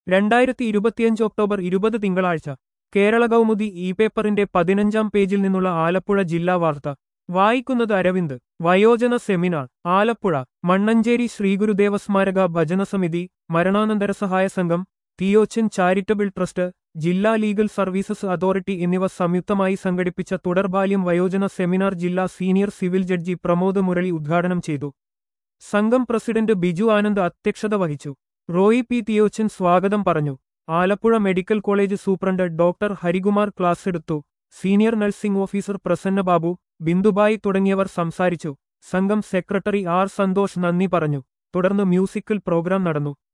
രണ്ടായിരത്തി ഇരുപത്തിയഞ്ച് ഒക്ടോബർ ഇരുപത് തിങ്കളാഴ്ച കേരള കൗമുദി ഇ പേപ്പറിന്റെ പതിനഞ്ചാം പേജിൽ നിന്നുള്ള ആലപ്പുഴ ജില്ലാ വാർത്ത വായിക്കുന്നത് അരവിന്ദ് വയോജന സെമിനാർ ആലപ്പുഴ മണ്ണഞ്ചേരി ശ്രീഗുരുദേവ സ്മാരക ഭജനസമിതി മരണാനന്തര സഹായ സംഘം തിയോച്ചൻ ചാരിറ്റബിൾ ട്രസ്റ്റ് ജില്ലാ ലീഗൽ സർവീസസ് അതോറിറ്റി എന്നിവ സംയുക്തമായി സംഘടിപ്പിച്ച തുടർബാല്യം വയോജന സെമിനാർ ജില്ലാ senior civil judge Pramod Murali ഉദ്ഘാടനം ചെയ്തു സംഘം പ്രസിഡന്റ് ബിജു ആനന്ദ് അധ്യക്ഷത വഹിച്ചു റോയി പി തിയോച്ചൻ സ്വാഗതം പറഞ്ഞു Alappuzha medical college superintendent doctor Harikumar class എടുത്തു senior nursing officer Prasanna Babu Bindubai തുടങ്ങിയവർ സംസാരിച്ചു സംഘം സെക്രട്ടറി ആർ സന്തോഷ് നന്ദി പറഞ്ഞു തുടർന്ന് മ്യൂസിക്കൽ പ്രോഗ്രാം നടന്നു